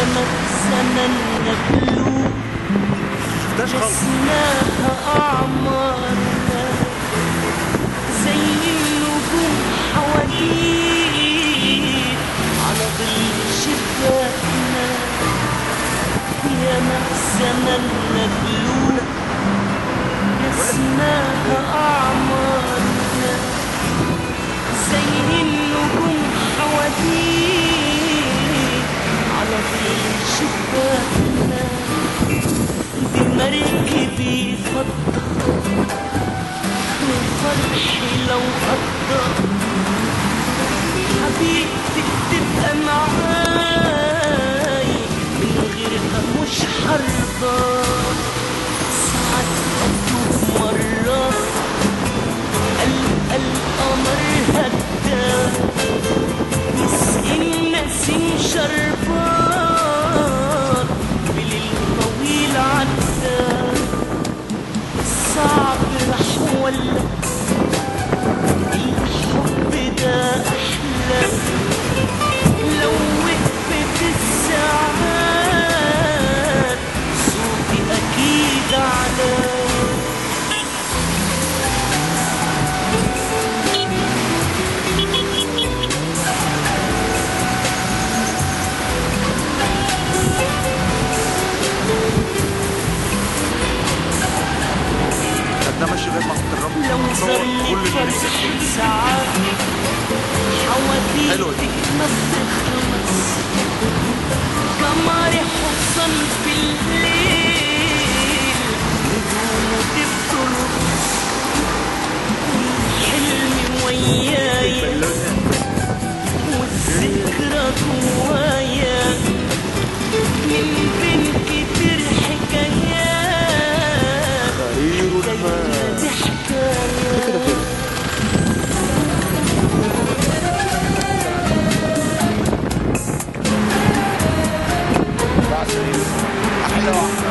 ياما زمن قبله شفتهاش خالص جسناها أعمارنا زي النجوم حواليك على ظل شباكنا ياما زمن قبله جسناها أعمارنا زي النجوم حواليك على ظل شباكنا دي مركبي فضة وفرحي لو غطى حبيبتي تبقى معاي من غيرها مش حرضى ساعات أتوب مرة ألقى القمر هدى يسقي النسيم شربان بليل طويل عدى الصعب راح ولا الحب ده أحلى لو وقفت الساعات صوتي أكيد أعلى طب ده ماشي لغايه ما تتدرب لو تصور ظل كل اللي فرح نفسك ساعات حلوة دي. حواديتك ما بتخلص قمر حصن في الليل نجومه بترقص حلمي وياي والذكرى جوايا من بين كتير حكايات خير حكاية دي حكاية احلى واحده